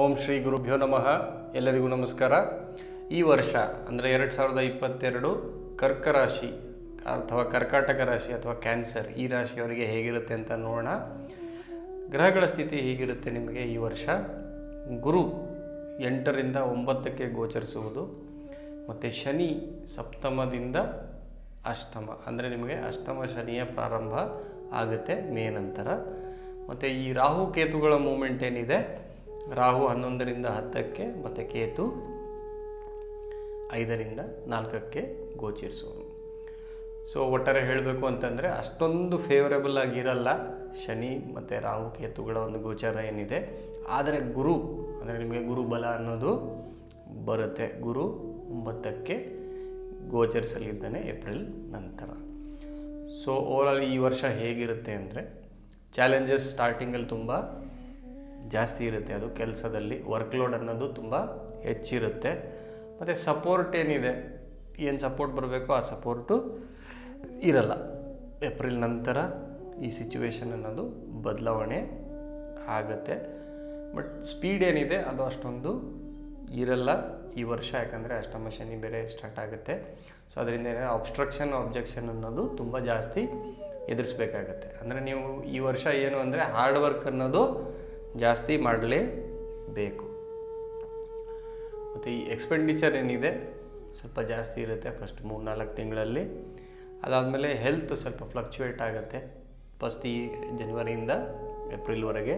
ಓಂ ಶ್ರೀ ಗುರುಭ್ಯೋ ನಮಃ ಎಲ್ಲರಿಗೂ ನಮಸ್ಕಾರ ಈ ವರ್ಷ ಅಂದರೆ ಎರಡು ಸಾವಿರದ ಇಪ್ಪತ್ತೆರಡು ಕರ್ಕ ರಾಶಿ ಅಥವಾ ಕರ್ಕಾಟಕ ರಾಶಿ ಅಥವಾ ಕ್ಯಾನ್ಸರ್ ಈ ರಾಶಿಯವರಿಗೆ ಹೇಗಿರುತ್ತೆ ಅಂತ ನೋಡೋಣ ಗ್ರಹಗಳ ಸ್ಥಿತಿ ಹೇಗಿರುತ್ತೆ ನಿಮಗೆ ಈ ವರ್ಷ ಗುರು ಎಂಟರಿಂದ ಒಂಬತ್ತಕ್ಕೆ ಗೋಚರಿಸುವುದು ಮತ್ತು ಶನಿ ಸಪ್ತಮದಿಂದ ಅಷ್ಟಮ ಅಂದರೆ ನಿಮಗೆ ಅಷ್ಟಮ ಶನಿಯ ಪ್ರಾರಂಭ ಆಗುತ್ತೆ ಮೇ ನಂತರ ಮತ್ತು ಈ ರಾಹು ಕೇತುಗಳ ಮೂಮೆಂಟ್ ಏನಿದೆ ರಾಹು ಹನ್ನೊಂದರಿಂದ ಹತ್ತಕ್ಕೆ ಮತ್ತು ಕೇತು ಐದರಿಂದ ನಾಲ್ಕಕ್ಕೆ ಗೋಚರಿಸುವನು ಸೊ ಒಟ್ಟಾರೆ ಹೇಳಬೇಕು ಅಂತಂದರೆ ಅಷ್ಟೊಂದು ಫೇವರೇಬಲ್ ಆಗಿರಲ್ಲ ಶನಿ ಮತ್ತು ರಾಹು ಕೇತುಗಳ ಒಂದು ಗೋಚರ ಏನಿದೆ ಆದರೆ ಗುರು ಅಂದರೆ ನಿಮಗೆ ಗುರು ಬಲ ಅನ್ನೋದು ಬರುತ್ತೆ ಗುರು ಒಂಬತ್ತಕ್ಕೆ ಗೋಚರಿಸಲಿದ್ದಾನೆ ಏಪ್ರಿಲ್ ನಂತರ ಸೊ ಓವರಾಲ್ ಈ ವರ್ಷ ಹೇಗಿರುತ್ತೆ ಅಂದರೆ ಚಾಲೆಂಜಸ್ ಸ್ಟಾರ್ಟಿಂಗಲ್ಲಿ ತುಂಬ ಜಾಸ್ತಿ ಇರುತ್ತೆ ಅದು ಕೆಲಸದಲ್ಲಿ ವರ್ಕ್ಲೋಡ್ ಅನ್ನೋದು ತುಂಬ ಹೆಚ್ಚಿರುತ್ತೆ ಮತ್ತು ಸಪೋರ್ಟ್ ಏನಿದೆ ಏನು ಸಪೋರ್ಟ್ ಬರಬೇಕೋ ಆ ಸಪೋರ್ಟು ಇರಲ್ಲ ಏಪ್ರಿಲ್ ನಂತರ ಈ ಸಿಚುವೇಶನ್ ಅನ್ನೋದು ಬದಲಾವಣೆ ಆಗುತ್ತೆ ಬಟ್ ಸ್ಪೀಡ್ ಏನಿದೆ ಅದು ಅಷ್ಟೊಂದು ಇರಲ್ಲ ಈ ವರ್ಷ ಯಾಕಂದರೆ ಅಷ್ಟಮ ಶನಿ ಬೇರೆ ಸ್ಟಾರ್ಟ್ ಆಗುತ್ತೆ ಸೊ ಅದರಿಂದ ಏನಾದ್ರೆ ಅಬ್ಸ್ಟ್ರಕ್ಷನ್ ಆಬ್ಜೆಕ್ಷನ್ ಅನ್ನೋದು ತುಂಬ ಜಾಸ್ತಿ ಎದುರಿಸ್ಬೇಕಾಗತ್ತೆ ಅಂದರೆ ನೀವು ಈ ವರ್ಷ ಏನು ಅಂದರೆ ಹಾರ್ಡ್ ವರ್ಕ್ ಅನ್ನೋದು ಜಾಸ್ತಿ ಮಾಡಲೇಬೇಕು ಮತ್ತು ಈ ಎಕ್ಸ್ಪೆಂಡಿಚರ್ ಏನಿದೆ ಸ್ವಲ್ಪ ಜಾಸ್ತಿ ಇರುತ್ತೆ ಫಸ್ಟ್ ಮೂರು ನಾಲ್ಕು ತಿಂಗಳಲ್ಲಿ ಅದಾದಮೇಲೆ ಹೆಲ್ತ್ ಸ್ವಲ್ಪ ಫ್ಲಕ್ಚುಯೇಟ್ ಆಗುತ್ತೆ ಫಸ್ಟ್ ಈ ಜನವರಿಯಿಂದ ಏಪ್ರಿಲ್ವರೆಗೆ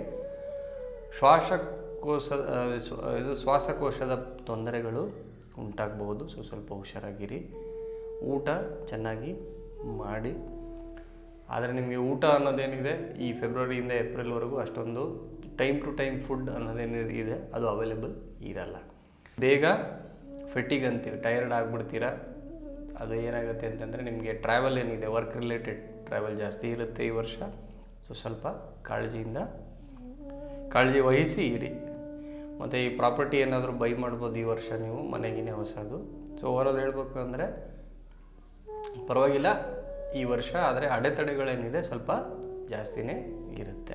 ಶ್ವಾಸಕೋಶ ಆ, ಸ್ವ- ಇದು ಶ್ವಾಸಕೋಶದ ತೊಂದರೆಗಳು ಉಂಟಾಗಬಹುದು ಸೊ ಸ್ವಲ್ಪ ಹುಷಾರಾಗಿರಿ ಊಟ ಚೆನ್ನಾಗಿ ಮಾಡಿ ಆದರೆ ನಿಮಗೆ ಊಟ ಅನ್ನೋದೇನಿದೆ ಈ ಫೆಬ್ರವರಿಯಿಂದ ಏಪ್ರಿಲ್ವರೆಗೂ ಅಷ್ಟೊಂದು ಟೈಮ್ ಟು ಟೈಮ್ ಫುಡ್ ಅನ್ನೋದೇನಿದೆ ಇದೆ ಅದು ಅವೈಲೇಬಲ್ ಇರಲ್ಲ ಬೇಗ ಫೆಟಿಗ್ ಅಂತೀವಿ ಟಯರ್ಡ್ ಆಗಿಬಿಡ್ತೀರಾ ಅದು ಏನಾಗುತ್ತೆ ಅಂತಂದರೆ ನಿಮಗೆ ಟ್ರಾವೆಲ್ ಏನಿದೆ ವರ್ಕ್ ರಿಲೇಟೆಡ್ ಟ್ರಾವೆಲ್ ಜಾಸ್ತಿ ಇರುತ್ತೆ ಈ ವರ್ಷ ಸೊ ಸ್ವಲ್ಪ ಕಾಳಜಿಯಿಂದ ಕಾಳಜಿ ವಹಿಸಿ ಇರಿ ಮತ್ತು ಈ ಪ್ರಾಪರ್ಟಿ ಏನಾದರೂ ಬೈ ಮಾಡ್ಬೋದು ಈ ವರ್ಷ ನೀವು ಮನೆಗಿನೇ ಹೊಸದು ಸೊ ಓವರಾಲ್ ಹೇಳ್ಬೇಕು ಅಂದರೆ ಪರವಾಗಿಲ್ಲ ಈ ವರ್ಷ ಆದರೆ ಅಡೆತಡೆಗಳೇನಿದೆ ಸ್ವಲ್ಪ ಜಾಸ್ತಿನೇ ಇರುತ್ತೆ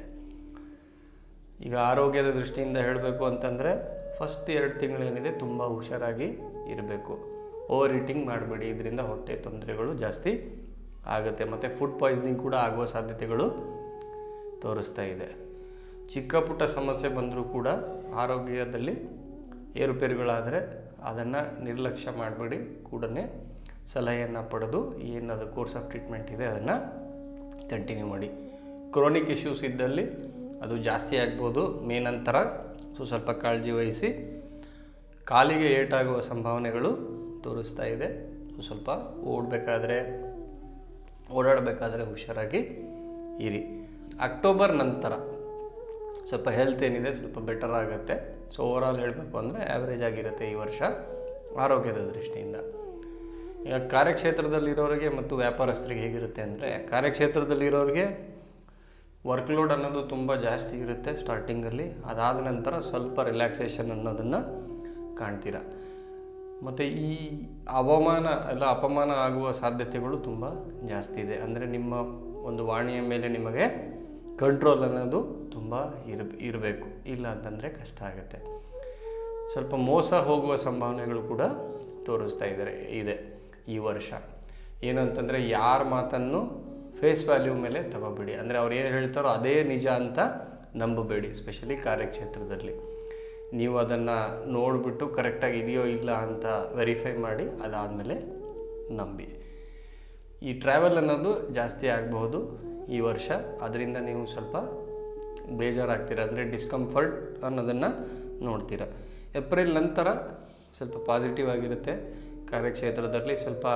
ಈಗ ಆರೋಗ್ಯದ ದೃಷ್ಟಿಯಿಂದ ಹೇಳಬೇಕು ಅಂತಂದರೆ ಫಸ್ಟ್ ಎರಡು ತಿಂಗಳೇನಿದೆ ತುಂಬ ಹುಷಾರಾಗಿ ಇರಬೇಕು ಓವರ್ ಈಟಿಂಗ್ ಮಾಡಬೇಡಿ ಇದರಿಂದ ಹೊಟ್ಟೆ ತೊಂದರೆಗಳು ಜಾಸ್ತಿ ಆಗುತ್ತೆ ಮತ್ತು ಫುಡ್ ಪಾಯ್ಸನಿಂಗ್ ಕೂಡ ಆಗುವ ಸಾಧ್ಯತೆಗಳು ತೋರಿಸ್ತಾ ಇದೆ ಚಿಕ್ಕ ಪುಟ್ಟ ಸಮಸ್ಯೆ ಬಂದರೂ ಕೂಡ ಆರೋಗ್ಯದಲ್ಲಿ ಏರುಪೇರುಗಳಾದರೆ ಅದನ್ನು ನಿರ್ಲಕ್ಷ್ಯ ಮಾಡಬೇಡಿ ಕೂಡಲೇ ಸಲಹೆಯನ್ನು ಪಡೆದು ಏನದು ಕೋರ್ಸ್ ಆಫ್ ಟ್ರೀಟ್ಮೆಂಟ್ ಇದೆ ಅದನ್ನು ಕಂಟಿನ್ಯೂ ಮಾಡಿ ಕ್ರೋನಿಕ್ ಇಶ್ಯೂಸ್ ಇದ್ದಲ್ಲಿ ಅದು ಜಾಸ್ತಿ ಆಗ್ಬೋದು ಮೇ ನಂತರ ಸೊ ಸ್ವಲ್ಪ ಕಾಳಜಿ ವಹಿಸಿ ಕಾಲಿಗೆ ಏಟಾಗುವ ಸಂಭಾವನೆಗಳು ತೋರಿಸ್ತಾ ಇದೆ ಸೊ ಸ್ವಲ್ಪ ಓಡಬೇಕಾದ್ರೆ ಓಡಾಡಬೇಕಾದ್ರೆ ಹುಷಾರಾಗಿ ಇರಿ ಅಕ್ಟೋಬರ್ ನಂತರ ಸ್ವಲ್ಪ ಹೆಲ್ತ್ ಏನಿದೆ ಸ್ವಲ್ಪ ಬೆಟರ್ ಆಗುತ್ತೆ ಸೊ ಓವರಾಲ್ ಹೇಳಬೇಕು ಅಂದರೆ ಆ್ಯಾವ್ರೇಜ್ ಆಗಿರುತ್ತೆ ಈ ವರ್ಷ ಆರೋಗ್ಯದ ದೃಷ್ಟಿಯಿಂದ ಈಗ ಕಾರ್ಯಕ್ಷೇತ್ರದಲ್ಲಿರೋರಿಗೆ ಮತ್ತು ವ್ಯಾಪಾರಸ್ಥರಿಗೆ ಹೇಗಿರುತ್ತೆ ಅಂದರೆ ಕಾರ್ಯಕ್ಷೇತ್ರದಲ್ಲಿರೋರಿಗೆ ವರ್ಕ್ಲೋಡ್ ಅನ್ನೋದು ತುಂಬ ಜಾಸ್ತಿ ಇರುತ್ತೆ ಸ್ಟಾರ್ಟಿಂಗಲ್ಲಿ ಅದಾದ ನಂತರ ಸ್ವಲ್ಪ ರಿಲ್ಯಾಕ್ಸೇಷನ್ ಅನ್ನೋದನ್ನು ಕಾಣ್ತೀರ ಮತ್ತು ಈ ಅವಮಾನ ಎಲ್ಲ ಅಪಮಾನ ಆಗುವ ಸಾಧ್ಯತೆಗಳು ತುಂಬ ಜಾಸ್ತಿ ಇದೆ ಅಂದರೆ ನಿಮ್ಮ ಒಂದು ವಾಣಿಯ ಮೇಲೆ ನಿಮಗೆ ಕಂಟ್ರೋಲ್ ಅನ್ನೋದು ತುಂಬ ಇರ ಇರಬೇಕು ಇಲ್ಲ ಅಂತಂದರೆ ಕಷ್ಟ ಆಗುತ್ತೆ ಸ್ವಲ್ಪ ಮೋಸ ಹೋಗುವ ಸಂಭಾವನೆಗಳು ಕೂಡ ತೋರಿಸ್ತಾ ಇದ್ದಾರೆ ಇದೆ ಈ ವರ್ಷ ಏನು ಅಂತಂದರೆ ಯಾರ ಮಾತನ್ನು ಫೇಸ್ ವ್ಯಾಲ್ಯೂ ಮೇಲೆ ತಗೋಬೇಡಿ ಅಂದರೆ ಅವ್ರು ಏನು ಹೇಳ್ತಾರೋ ಅದೇ ನಿಜ ಅಂತ ನಂಬಬೇಡಿ ಸ್ಪೆಷಲಿ ಕಾರ್ಯಕ್ಷೇತ್ರದಲ್ಲಿ ನೀವು ಅದನ್ನು ನೋಡಿಬಿಟ್ಟು ಕರೆಕ್ಟಾಗಿ ಇದೆಯೋ ಇಲ್ಲ ಅಂತ ವೆರಿಫೈ ಮಾಡಿ ಅದಾದಮೇಲೆ ನಂಬಿ ಈ ಟ್ರಾವೆಲ್ ಅನ್ನೋದು ಜಾಸ್ತಿ ಆಗಬಹುದು ಈ ವರ್ಷ ಅದರಿಂದ ನೀವು ಸ್ವಲ್ಪ ಬೇಜಾರಾಗ್ತೀರ ಅಂದರೆ ಡಿಸ್ಕಂಫರ್ಟ್ ಅನ್ನೋದನ್ನು ನೋಡ್ತೀರ ಏಪ್ರಿಲ್ ನಂತರ ಸ್ವಲ್ಪ ಪಾಸಿಟಿವ್ ಆಗಿರುತ್ತೆ ಕಾರ್ಯಕ್ಷೇತ್ರದಲ್ಲಿ ಸ್ವಲ್ಪ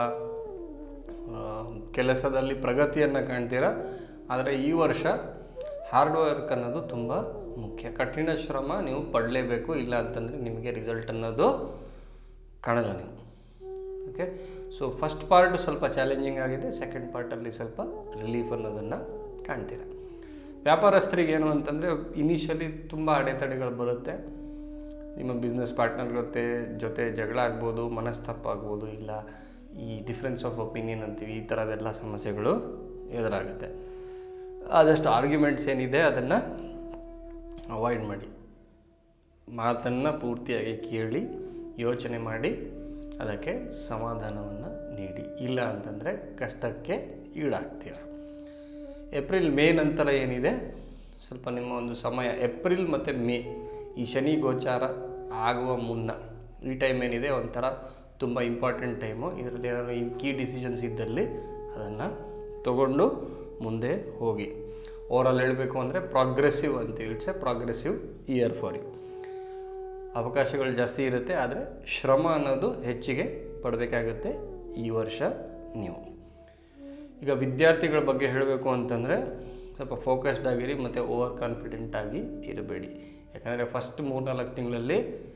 ಆ, ಕೆಲಸದಲ್ಲಿ ಪ್ರಗತಿಯನ್ನು ಕಾಣ್ತೀರ ಆದರೆ ಈ ವರ್ಷ ಹಾರ್ಡ್ ವರ್ಕ್ ಅನ್ನೋದು ತುಂಬ ಮುಖ್ಯ ಕಠಿಣ ಶ್ರಮ ನೀವು ಪಡಲೇಬೇಕು ಇಲ್ಲ ಅಂತಂದರೆ ನಿಮಗೆ ರಿಸಲ್ಟ್ ಅನ್ನೋದು ಕಾಣಲ್ಲ ನೀವು ಓಕೆ ಸೊ ಫಸ್ಟ್ ಪಾರ್ಟ್ ಸ್ವಲ್ಪ ಚಾಲೆಂಜಿಂಗ್ ಆಗಿದೆ ಸೆಕೆಂಡ್ ಪಾರ್ಟಲ್ಲಿ ಸ್ವಲ್ಪ ರಿಲೀಫ್ ಅನ್ನೋದನ್ನು ಕಾಣ್ತೀರ ವ್ಯಾಪಾರಸ್ಥರಿಗೆ ಏನು ಅಂತಂದರೆ ಇನಿಷಿಯಲಿ ತುಂಬ ಅಡೆತಡೆಗಳು ಬರುತ್ತೆ ನಿಮ್ಮ ಬಿಸ್ನೆಸ್ ಪಾರ್ಟ್ನರ್ ಜೊತೆ ಜೊತೆ ಜಗಳ ಆಗ್ಬೋದು ಮನಸ್ತಾಪ ಆಗ್ಬೋದು ಇಲ್ಲ ಈ ಡಿಫ್ರೆನ್ಸ್ ಆಫ್ ಒಪಿನಿಯನ್ ಅಂತೀವಿ ಈ ಥರದೆಲ್ಲ ಸಮಸ್ಯೆಗಳು ಎದುರಾಗುತ್ತೆ ಆದಷ್ಟು ಆರ್ಗ್ಯುಮೆಂಟ್ಸ್ ಏನಿದೆ ಅದನ್ನು ಅವಾಯ್ಡ್ ಮಾಡಿ ಮಾತನ್ನು ಪೂರ್ತಿಯಾಗಿ ಕೇಳಿ ಯೋಚನೆ ಮಾಡಿ ಅದಕ್ಕೆ ಸಮಾಧಾನವನ್ನು ನೀಡಿ ಇಲ್ಲ ಅಂತಂದರೆ ಕಷ್ಟಕ್ಕೆ ಈಡಾಗ್ತೀರ ಏಪ್ರಿಲ್ ಮೇ ನಂತರ ಏನಿದೆ ಸ್ವಲ್ಪ ನಿಮ್ಮ ಒಂದು ಸಮಯ ಏಪ್ರಿಲ್ ಮತ್ತು ಮೇ ಈ ಶನಿ ಗೋಚಾರ ಆಗುವ ಮುನ್ನ ಈ ಟೈಮ್ ಏನಿದೆ ಒಂಥರ ತುಂಬ ಇಂಪಾರ್ಟೆಂಟ್ ಟೈಮು ಇದರಲ್ಲಿ ಏನಾದ್ರು ಈ ಕೀ ಡಿಸಿಷನ್ಸ್ ಇದ್ದಲ್ಲಿ ಅದನ್ನು ತಗೊಂಡು ಮುಂದೆ ಹೋಗಿ ಓವರಾಲ್ ಹೇಳಬೇಕು ಅಂದರೆ ಪ್ರಾಗ್ರೆಸಿವ್ ಅಂತೀವಿ it's a progressive year for you ಅವಕಾಶಗಳು ಜಾಸ್ತಿ ಇರುತ್ತೆ ಆದರೆ ಶ್ರಮ ಅನ್ನೋದು ಹೆಚ್ಚಿಗೆ ಪಡಬೇಕಾಗುತ್ತೆ ಈ ವರ್ಷ ನೀವು ಈಗ ವಿದ್ಯಾರ್ಥಿಗಳ ಬಗ್ಗೆ ಹೇಳಬೇಕು ಅಂತಂದರೆ ಸ್ವಲ್ಪ ಫೋಕಸ್ಡ್ ಆಗಿರಿ ಮತ್ತು ಓವರ್ ಕಾನ್ಫಿಡೆಂಟ್ ಆಗಿ ಇರಬೇಡಿ ಯಾಕಂದರೆ ಫಸ್ಟ್ ಮೂರ್ನಾಲ್ಕು ತಿಂಗಳಲ್ಲಿ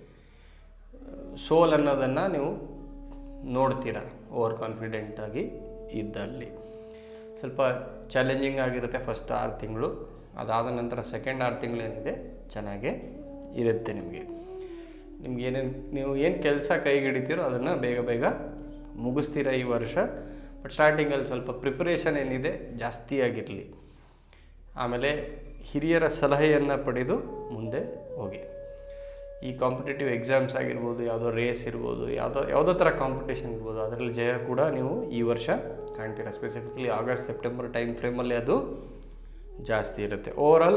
ಸೋಲ್ ಅನ್ನೋದನ್ನು ನೀವು ನೋಡ್ತೀರ ಓವರ್ ಕಾನ್ಫಿಡೆಂಟ್ ಆಗಿ ಇದ್ದಲ್ಲಿ ಸ್ವಲ್ಪ ಚಾಲೆಂಜಿಂಗ್ ಆಗಿರುತ್ತೆ ಫಸ್ಟ್ ಆರು ತಿಂಗಳು ಅದಾದ ನಂತರ ಸೆಕೆಂಡ್ ಆರು ತಿಂಗಳೇನಿದೆ ಚೆನ್ನಾಗೇ ಇರುತ್ತೆ ನಿಮಗೆ ನಿಮ್ಗೆ ಏನೇನು ನೀವು ಏನು ಕೆಲಸ ಕೈಗೆ ಹಿಡಿತೀರೋ ಅದನ್ನು ಬೇಗ ಬೇಗ ಮುಗಿಸ್ತೀರ ಈ ವರ್ಷ ಬಟ್ ಸ್ಟಾರ್ಟಿಂಗಲ್ಲಿ ಸ್ವಲ್ಪ ಪ್ರಿಪ್ರೇಷನ್ ಏನಿದೆ ಜಾಸ್ತಿ ಆಗಿರಲಿ ಆಮೇಲೆ ಹಿರಿಯರ ಸಲಹೆಯನ್ನು ಪಡೆದು ಮುಂದೆ ಹೋಗಿ ಈ ಕಾಂಪಿಟೇಟಿವ್ ಎಕ್ಸಾಮ್ಸ್ ಆಗಿರ್ಬೋದು ಯಾವುದೋ ರೇಸ್ ಇರ್ಬೋದು ಯಾವುದೋ ಯಾವುದೋ ಥರ ಕಾಂಪಿಟೇಷನ್ ಇರ್ಬೋದು ಅದರಲ್ಲಿ ಜಯ ಕೂಡ ನೀವು ಈ ವರ್ಷ ಕಾಣ್ತೀರ ಸ್ಪೆಸಿಫಿಕಲಿ ಆಗಸ್ಟ್ ಸೆಪ್ಟೆಂಬರ್ ಟೈಮ್ ಫ್ರೇಮಲ್ಲಿ ಅದು ಜಾಸ್ತಿ ಇರುತ್ತೆ ಓವರಾಲ್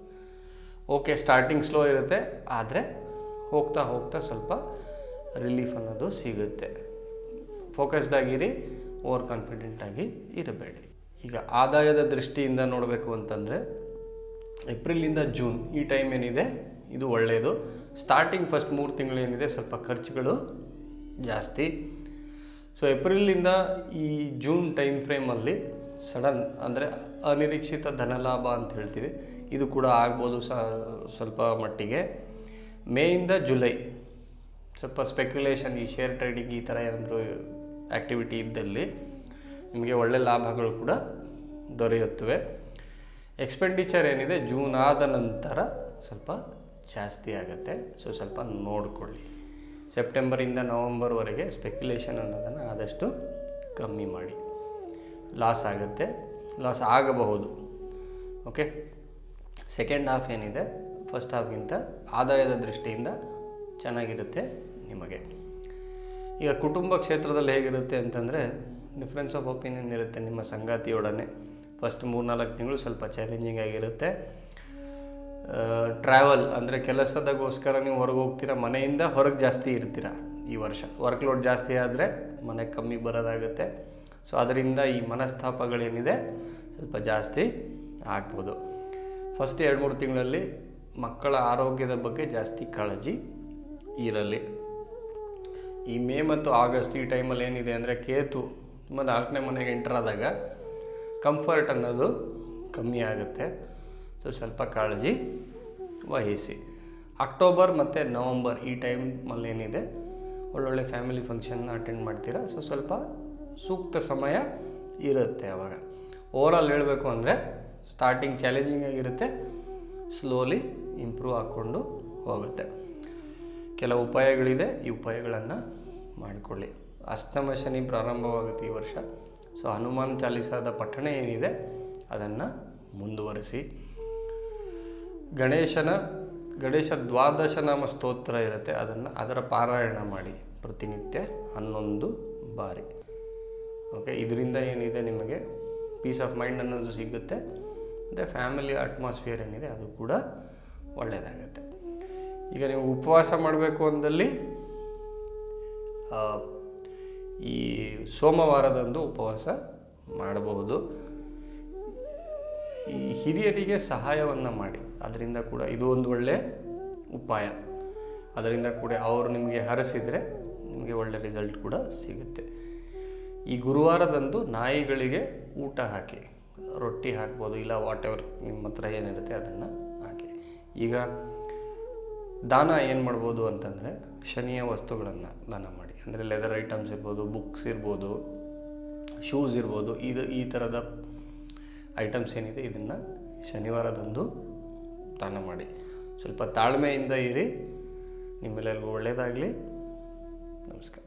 ಓಕೆ ಸ್ಟಾರ್ಟಿಂಗ್ ಸ್ಲೋ ಇರುತ್ತೆ ಆದರೆ ಹೋಗ್ತಾ ಹೋಗ್ತಾ ಸ್ವಲ್ಪ ರಿಲೀಫ್ ಅನ್ನೋದು ಸಿಗುತ್ತೆ ಫೋಕಸ್ಡ್ ಆಗಿರಿ ಓವರ್ ಕಾನ್ಫಿಡೆಂಟ್ ಆಗಿ ಇರಬೇಡಿ ಈಗ ಆದಾಯದ ದೃಷ್ಟಿಯಿಂದ ನೋಡಬೇಕು ಅಂತಂದರೆ ಏಪ್ರಿಲಿಂದ ಜೂನ್ ಈ ಟೈಮ್ ಏನಿದೆ ಇದು ಒಳ್ಳೆಯದು ಸ್ಟಾರ್ಟಿಂಗ್ ಫಸ್ಟ್ ಮೂರು ತಿಂಗಳೇನಿದೆ ಸ್ವಲ್ಪ ಖರ್ಚುಗಳು ಜಾಸ್ತಿ ಸೊ ಏಪ್ರಿಲಿಂದ ಈ ಜೂನ್ ಟೈಮ್ ಫ್ರೇಮಲ್ಲಿ ಸಡನ್ ಅಂದರೆ ಅನಿರೀಕ್ಷಿತ ಧನಲಾಭ ಅಂತ ಹೇಳ್ತೀವಿ ಇದು ಕೂಡ ಆಗ್ಬೋದು ಸ ಸ್ವಲ್ಪ ಮಟ್ಟಿಗೆ ಮೇಯಿಂದ ಜುಲೈ ಸ್ವಲ್ಪ ಸ್ಪೆಕ್ಯುಲೇಷನ್ ಈ ಶೇರ್ ಟ್ರೇಡಿಂಗ್ ಈ ಥರ ಏನಾದರೂ ಆ್ಯಕ್ಟಿವಿಟಿ ಇದ್ದಲ್ಲಿ ನಿಮಗೆ ಒಳ್ಳೆ ಲಾಭಗಳು ಕೂಡ ದೊರೆಯುತ್ತವೆ ಎಕ್ಸ್ಪೆಂಡಿಚರ್ ಏನಿದೆ ಜೂನ್ ಆದ ನಂತರ ಸ್ವಲ್ಪ ಜಾಸ್ತಿ ಆಗುತ್ತೆ ಸೊ ಸ್ವಲ್ಪ ನೋಡಿಕೊಳ್ಳಿ ಸೆಪ್ಟೆಂಬರಿಂದ ನವಂಬರ್ವರೆಗೆ ಸ್ಪೆಕ್ಯುಲೇಷನ್ ಅನ್ನೋದನ್ನು ಆದಷ್ಟು ಕಮ್ಮಿ ಮಾಡಿ ಲಾಸ್ ಆಗುತ್ತೆ ಲಾಸ್ ಆಗಬಹುದು ಓಕೆ ಸೆಕೆಂಡ್ ಹಾಫ್ ಏನಿದೆ ಫಸ್ಟ್ ಹಾಫ್ಗಿಂತ ಆದಾಯದ ದೃಷ್ಟಿಯಿಂದ ಚೆನ್ನಾಗಿರುತ್ತೆ ನಿಮಗೆ ಈಗ ಕುಟುಂಬ ಕ್ಷೇತ್ರದಲ್ಲಿ ಹೇಗಿರುತ್ತೆ ಅಂತಂದರೆ ಡಿಫ್ರೆನ್ಸ್ ಆಫ್ ಒಪಿನಿಯನ್ ಇರುತ್ತೆ ನಿಮ್ಮ ಸಂಗಾತಿಯೊಡನೆ ಫಸ್ಟ್ ಮೂರ್ನಾಲ್ಕು ತಿಂಗಳು ಸ್ವಲ್ಪ ಚಾಲೆಂಜಿಂಗ್ ಆಗಿರುತ್ತೆ ಟ್ರಾವೆಲ್ ಅಂದರೆ ಕೆಲಸದಾಗೋಸ್ಕರ ನೀವು ಹೊರಗೆ ಹೋಗ್ತೀರಾ ಮನೆಯಿಂದ ಹೊರಗೆ ಜಾಸ್ತಿ ಇರ್ತೀರ ಈ ವರ್ಷ ವರ್ಕ್ ಲೋಡ್ ಜಾಸ್ತಿ ಆದರೆ ಮನೆ ಕಮ್ಮಿ ಬರೋದಾಗುತ್ತೆ ಸೊ ಅದರಿಂದ ಈ ಮನಸ್ತಾಪಗಳೇನಿದೆ ಸ್ವಲ್ಪ ಜಾಸ್ತಿ ಆಗ್ಬೋದು ಫಸ್ಟ್ ಎರಡು ಮೂರು ತಿಂಗಳಲ್ಲಿ ಮಕ್ಕಳ ಆರೋಗ್ಯದ ಬಗ್ಗೆ ಜಾಸ್ತಿ ಕಾಳಜಿ ಇರಲಿ ಈ ಮೇ ಮತ್ತು ಆಗಸ್ಟ್ ಈ ಟೈಮಲ್ಲಿ ಏನಿದೆ ಅಂದರೆ ಕೇತು ತುಂಬ ನಾಲ್ಕನೇ ಮನೆಗೆ ಎಂಟರ್ ಆದಾಗ ಕಂಫರ್ಟ್ ಅನ್ನೋದು ಕಮ್ಮಿ ಆಗುತ್ತೆ ಸೊ ಸ್ವಲ್ಪ ಕಾಳಜಿ ವಹಿಸಿ ಅಕ್ಟೋಬರ್ ಮತ್ತು ನವಂಬರ್ ಈ ಟೈಮಲ್ಲಿ ಏನಿದೆ ಒಳ್ಳೊಳ್ಳೆ ಫ್ಯಾಮಿಲಿ ಫಂಕ್ಷನ್ನ ಅಟೆಂಡ್ ಮಾಡ್ತೀರಾ ಸೊ ಸ್ವಲ್ಪ ಸೂಕ್ತ ಸಮಯ ಇರುತ್ತೆ ಆವಾಗ ಓವರಾಲ್ ಹೇಳಬೇಕು ಅಂದರೆ ಸ್ಟಾರ್ಟಿಂಗ್ ಚಾಲೆಂಜಿಂಗ್ ಆಗಿರುತ್ತೆ ಸ್ಲೋಲಿ ಇಂಪ್ರೂವ್ ಆಗಿಕೊಂಡು ಹೋಗುತ್ತೆ ಕೆಲವು ಉಪಾಯಗಳಿದೆ ಈ ಉಪಾಯಗಳನ್ನು ಮಾಡಿಕೊಳ್ಳಿ ಅಷ್ಟಮ ಶನಿ ಪ್ರಾರಂಭವಾಗುತ್ತೆ ಈ ವರ್ಷ ಸೊ ಹನುಮಾನ್ ಚಾಲಿಸಾದ ಪಠಣ ಏನಿದೆ ಅದನ್ನು ಮುಂದುವರಿಸಿ ಗಣೇಶನ ಗಣೇಶ ದ್ವಾದಶ ನಾಮ ಸ್ತೋತ್ರ ಇರುತ್ತೆ ಅದನ್ನು ಅದರ ಪಾರಾಯಣ ಮಾಡಿ ಪ್ರತಿನಿತ್ಯ ಹನ್ನೊಂದು ಬಾರಿ ಓಕೆ ಇದರಿಂದ ಏನಿದೆ ನಿಮಗೆ ಪೀಸ್ ಆಫ್ ಮೈಂಡ್ ಅನ್ನೋದು ಸಿಗುತ್ತೆ ಮತ್ತು ಫ್ಯಾಮಿಲಿ ಅಟ್ಮಾಸ್ಫಿಯರ್ ಏನಿದೆ ಅದು ಕೂಡ ಒಳ್ಳೆಯದಾಗುತ್ತೆ ಈಗ ನೀವು ಉಪವಾಸ ಮಾಡಬೇಕು ಅಂದಲ್ಲಿ ಆ, ಈ ಸೋಮವಾರದಂದು ಉಪವಾಸ ಮಾಡಬಹುದು ಈ ಹಿರಿಯರಿಗೆ ಸಹಾಯವನ್ನು ಮಾಡಿ ಅದರಿಂದ ಕೂಡ ಇದು ಒಂದು ಒಳ್ಳೆಯ ಉಪಾಯ ಅದರಿಂದ ಕೂಡ ಅವರು ನಿಮಗೆ ಹರಸಿದರೆ ನಿಮಗೆ ಒಳ್ಳೆ ರಿಸಲ್ಟ್ ಕೂಡ ಸಿಗುತ್ತೆ ಈ ಗುರುವಾರದಂದು ನಾಯಿಗಳಿಗೆ ಊಟ ಹಾಕಿ ರೊಟ್ಟಿ ಹಾಕ್ಬೋದು ಇಲ್ಲ ವಾಟ್ ಎವರ್ ನಿಮ್ಮ ಹತ್ರ ಏನಿರುತ್ತೆ ಅದನ್ನು ಹಾಕಿ ಈಗ ದಾನ ಏನು ಮಾಡ್ಬೋದು ಅಂತಂದರೆ ಶನಿಯ ವಸ್ತುಗಳನ್ನು ದಾನ ಮಾಡಿ ಅಂದರೆ ಲೆದರ್ ಐಟಮ್ಸ್ ಇರ್ಬೋದು ಬುಕ್ಸ್ ಇರ್ಬೋದು ಶೂಸ್ ಇರ್ಬೋದು ಇದು ಈ ಥರದ ಐಟಮ್ಸ್ ಏನಿದೆ ಇದನ್ನು ಶನಿವಾರದಂದು ದಾನ ಮಾಡಿ ಸ್ವಲ್ಪ ತಾಳ್ಮೆಯಿಂದ ಇರಿ ನಿಮ್ಮೆಲ್ಲರಿಗೂ ಒಳ್ಳೆಯದಾಗಲಿ ನಮಸ್ಕಾರ